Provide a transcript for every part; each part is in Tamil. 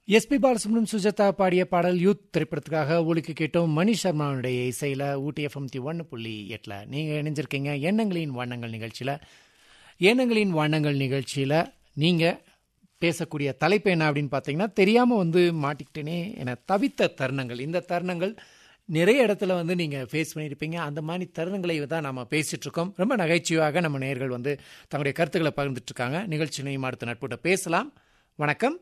எஸ்பி பாலசுப்ரமணியம் சுஜாதா பாடிய பாடல் யூத் திரைப்படத்துக்காக ஒலிக்கு கேட்டோம் மணி சர்மாவுடைய இசையில் ஊட்டி எஃப்எம் தி ஒன்று புள்ளி எட்டில் நீங்கள் இணைஞ்சிருக்கீங்க எண்ணங்களின் வண்ணங்கள் நிகழ்ச்சியில் எண்ணங்களின் வண்ணங்கள் நிகழ்ச்சியில் நீங்கள் பேசக்கூடிய தலைப்பு என்ன அப்படின்னு பார்த்தீங்கன்னா தெரியாமல் வந்து மாட்டிக்கிட்டேனே என தவித்த தருணங்கள் இந்த தருணங்கள் நிறைய இடத்துல வந்து நீங்கள் ஃபேஸ் பண்ணியிருப்பீங்க அந்த மாதிரி தருணங்களை தான் நம்ம பேசிகிட்டு இருக்கோம் ரொம்ப நகைச்சுவையாக நம்ம நேயர்கள் வந்து தங்களுடைய கருத்துக்களை பகிர்ந்துட்டு இருக்காங்க நிகழ்ச்சியினையும் அடுத்த நட்புட்ட பேசலாம் வணக்கம்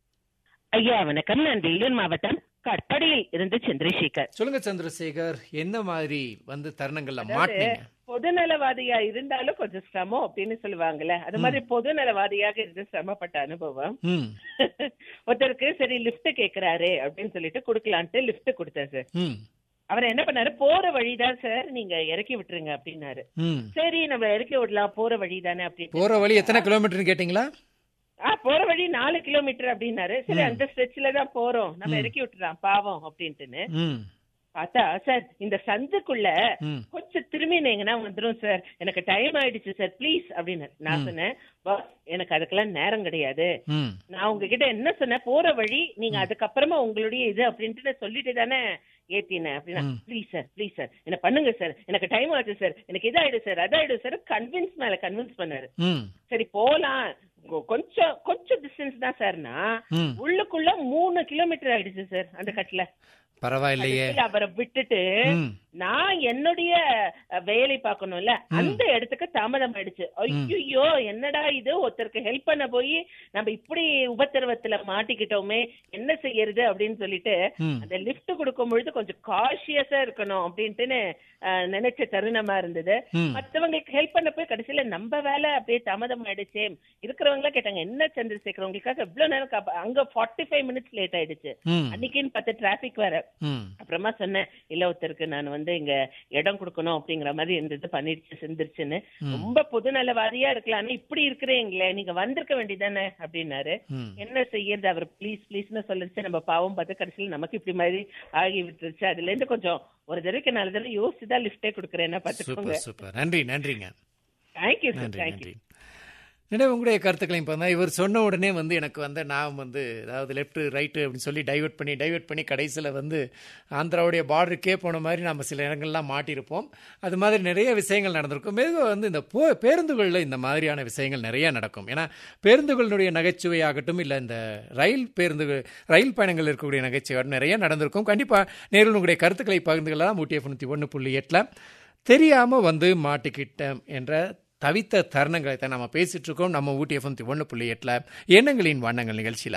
ஐயா வணக்கம் நான் வேலூர் மாவட்டம் கட்படியில் இருந்து சந்திரசேகர் சொல்லுங்க சந்திரசேகர் என்ன மாதிரி வந்து தருணங்கள்ல அதாவது, மாட்டீங்க பொதுநலவாதியா இருந்தாலும் கொஞ்சம் சிரமம் அப்படின்னு சொல்லுவாங்கல்ல அது மாதிரி பொதுநலவாதியாக இருந்து சிரமப்பட்ட அனுபவம் ம் ஒருத்தருக்கு சரி லிஃப்ட் கேக்குறாரு அப்படின்னு சொல்லிட்டு குடுக்கலான்ட்டு லிஃப்ட் கொடுத்தேன் சார் ம் அவர் என்ன பண்ணாரு போற வழிதான் சார் நீங்க இறக்கி விட்டுருங்க அப்படின்னாரு ம் சரி நம்ம இறக்கி விடலாம் போற வழி தானே அப்படின்னு போற வழி எத்தனை கிலோமீட்டர்னு கேட்டீங்களா ஆ போற வழி நாலு கிலோமீட்டர் அப்படின்னாரு சரி அந்த ஸ்ட்ரெச்ல தான் போறோம் நம்ம இறக்கி விட்டுறலாம் பாவம் அப்படின்ட்டுன்னு ம் பார்த்தா சார் இந்த சந்துக்குள்ள ம் கொஞ்சம் திரும்பினீங்கன்னா வந்துரும் சார் எனக்கு டைம் ஆயிடுச்சு சார் ப்ளீஸ் அப்படின்னு நான் சொன்னேன் பாஸ் எனக்கு அதுக்கெல்லாம் நேரம் கிடையாது ம் நான் உங்ககிட்ட என்ன சொன்னேன் போற வழி நீங்க அதுக்கப்புறமா உங்களுடைய இது அப்படின்ட்டு நான் சொல்லிட்டு தானே ஏத்தினேன் அப்படின்னா ம். ப்ளீஸ் சார் ப்ளீஸ் சார் என்ன பண்ணுங்க சார் எனக்கு டைம் ஆச்சு சார் எனக்கு இதாயிடும் சார் அதாயிடும் சார் கன்வின்ஸ் மேல கன்வின்ஸ் பண்ணாரு ம் சரி போலாம் கொ- கொஞ்சம் கொஞ்சம் டிஸ்டன்ஸ் தான் சார்னா ம் உள்ளுக்குள்ள மூணு கிலோமீட்டர் ஆயிடுச்சு சார் அந்த கட்டுல பரவாயில்லையே அதுக்குள்ள அவரை விட்டுட்டு ம் நான் என்னுடைய அஹ், வேலை பார்க்கணும்ல அந்த இடத்துக்கு தாமதம் ஆயிடுச்சு ஐயோ என்னடா இது ஒருத்தருக்கு ஹெல்ப் பண்ண போய் நம்ம இப்படி உபத்திரவத்துல மாட்டிக்கிட்டோமே என்ன செய்யறது அப்படின்னு சொல்லிட்டு ம் அந்த லிஃப்ட் கொடுக்கும் பொழுது கொஞ்சம் காஷியஸா இருக்கணும் அப்படின்ட்டுன்னு அஹ், நினைச்ச தருணமா இருந்தது ம் மத்தவங்களுக்கு ஹெல்ப் பண்ண போய் கடைசியில நம்ம வேலை அப்படியே தாமதம் ஆயிடுச்சே இருக்கிறவங்க கேட்டாங்க என்ன சந்திரசேகர் உங்களுக்காக இவ்வளவு நேரம் காப்ப- அங்க ஃபார்ட்டி ஃபைவ் மினிட்ஸ் லேட் ஆயிடுச்சு ம் அன்னைக்குன்னு பார்த்து டிராபிக் வேற ம் அப்புறமா சொன்னேன் இல்ல ஒருத்தருக்கு நான் வந்து இங்க இடம் கொடுக்கணும் அப்படிங்கிற மாதிரி இருந்தது பண்ணிடுச்சு செஞ்சிருச்சுன்னு ரொம்ப பொதுநலவாதியா இருக்கலாம் ஆனா இப்படி இருக்கிறீங்களே நீங்க வந்திருக்க வேண்டியதானே அப்படின்னாரு ம் என்ன செய்யறது அவர் ப்ளீஸ் ப்ளீஸ்னு சொல்லிச்சு நம்ம பாவம் பார்த்து கடைசியில் நமக்கு இப்படி மாதிரி ஆகி விட்டுருச்சு அதுல இருந்து கொஞ்சம் ஒரு தடவைக்கு நாலு தடவை யோசிச்சு தான் லிஃப்டே கொடுக்குறேன்னா பாத்துக்கோங்க சூப்பர் சூப்பர் நன்றி நன்றிங்க தேங்க்யூ சார் நன்றி தேங்க்யூ நன்றி நினைவு உங்களுடைய கருத்துக்களையும் பார்த்தா இவர் சொன்ன உடனே வந்து எனக்கு வந்து நான் வந்து அதாவது லெஃப்ட் ரைட்டு அப்படின்னு சொல்லி டைவர்ட் பண்ணி டைவர்ட் பண்ணி கடைசியில் வந்து ஆந்திராவுடைய பார்டருக்கே போன மாதிரி நம்ம சில இடங்கள்லாம் மாட்டியிருப்போம் அது மாதிரி நிறைய விஷயங்கள் நடந்திருக்கும் மெதுவாக வந்து இந்த போ பேருந்துகளில் இந்த மாதிரியான விஷயங்கள் நிறைய நடக்கும் ஏன்னா பேருந்துகளினுடைய நகைச்சுவையாகட்டும் இல்லை இந்த ரயில் பேருந்து ரயில் பயணங்கள் இருக்கக்கூடிய நகைச்சுவை நிறைய நடந்திருக்கும் கண்டிப்பாக நேரில் உங்களுடைய கருத்துக்களை பகிர்ந்து கொள்ளலாம் ஊட்டி எஃப்நூற்றி ஒன்று புள்ளி எட்டில் தெரியாமல் வந்து மாட்டிக்கிட்டேன் என்ற தவித்த தருணங்களை தான் நம்ம பேசிட்டு இருக்கோம் நம்ம ஊட்டி எஃப்எம் ஒன்று புள்ளி எட்டில் எண்ணங்களின் வண்ணங்கள் நிகழ்ச்சியில்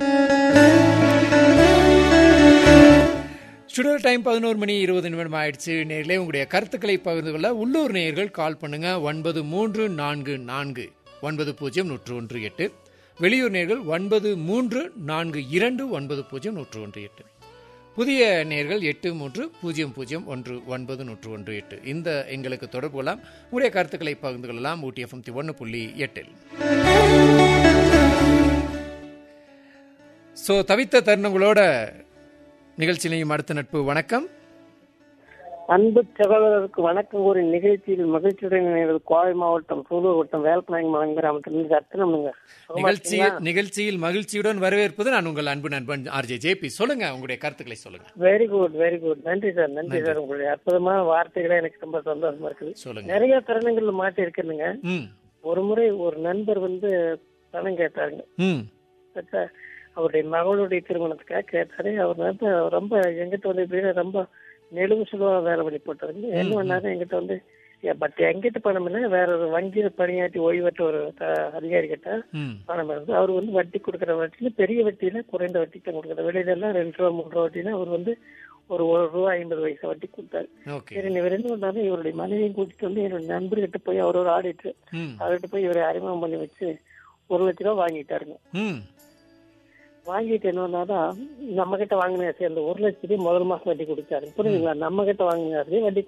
ஸ்டுடியோ டைம் பதினோரு மணி இருபது நிமிடம் ஆயிடுச்சு நேரிலே உங்களுடைய கருத்துக்களை பகிர்ந்து கொள்ள உள்ளூர் நேயர்கள் கால் பண்ணுங்க ஒன்பது மூன்று நான்கு நான்கு ஒன்பது பூஜ்ஜியம் நூற்று ஒன்று எட்டு வெளியூர் நேயர்கள் ஒன்பது மூன்று நான்கு இரண்டு ஒன்பது பூஜ்ஜியம் நூற்று ஒன்று எட்டு புதிய நேர்கள் எட்டு மூன்று பூஜ்ஜியம் பூஜ்ஜியம் ஒன்று ஒன்பது நூற்று ஒன்று எட்டு இந்த எங்களுக்கு தொடர்பு கொள்ளலாம் உங்களுடைய கருத்துக்களை பகிர்ந்து கொள்ளலாம் ஊட்டி எஃப்எம் ஒன்று புள்ளி எட்டில் ஸோ தவித்த தருணங்களோட நிகழ்ச்சியிலையும் அடுத்த நட்பு வணக்கம் அன்பு சகோதரருக்கு வணக்கம் கூறி நிகழ்ச்சியில் மகிழ்ச்சியுடன் இணைவது கோவை மாவட்டம் சூலூர் வட்டம் வேல்பநாயகம் மலை கிராமத்திலிருந்து ரத்தனம்ங்க நிகழ்ச்சி நிகழ்ச்சியில் மகிழ்ச்சியுடன் வரவேற்பது நான் உங்கள் அன்பு நண்பன் ஆர்ஜே ஜேபி சொல்லுங்க உங்களுடைய கருத்துக்களை சொல்லுங்க வெரி குட் வெரி குட் நன்றி சார் நன்றி சார் உங்களுடைய அற்புதமான வார்த்தைகளே எனக்கு ரொம்ப சந்தோஷமா இருக்குது சொல்லுங்க நிறைய தருணங்கள்ல மாட்டி இருக்குதுங்க ம் ஒரு முறை ஒரு நண்பர் வந்து பணம் கேட்டாருங்க ம் கேட்டா அவருடைய மகளுடைய திருமணத்துக்காக கேட்டாரு அவர் வந்து ரொம்ப எங்கிட்ட வந்து இப்படின்னு ரொம்ப நெலுவு சுலுவா வேலை பண்ணி போட்டாருங்க என்ன பண்ணாரு எங்கிட்ட வந்து பட் எங்கிட்ட பணம் இல்லை வேற ஒரு வங்கியில பணியாற்றி ஓய்வற்ற ஒரு த- அதிகாரி கிட்ட ம் பணம் இருந்து அவர் வந்து வட்டி கொடுக்குற வட்டியில பெரிய வட்டியில குறைந்த வட்டிக்கு தான் கொடுக்குற வெளியில எல்லாம் ரெண்டு ரூபா மூணு ரூபா வட்டினா அவர் வந்து ஒரு ஒரு ரூபா ஐம்பது பைசா வட்டி கொடுத்தாரு ஓகே சரி இவர் என்ன பண்ணாரு இவருடைய மனைவியும் கூட்டிட்டு வந்து என்னோட நண்பர்கிட்ட போய் அவர் ஒரு ஆடிட்டு ம் அவர்கிட்ட போய் இவரை அறிமுகம் பண்ணி வச்சு ஒரு லட்ச ரூபா வாங்கிட்டாருங்க ம் வாங்கிட்டு என்னன்னா நம்ம கிட்ட வாங்கின சரி அந்த ஒரு லட்சத்தையும் முதல் மாசம் வட்டி கொடுத்தாரு புரியுதுங்களா நம்ம கிட்ட வாங்கின வட்டி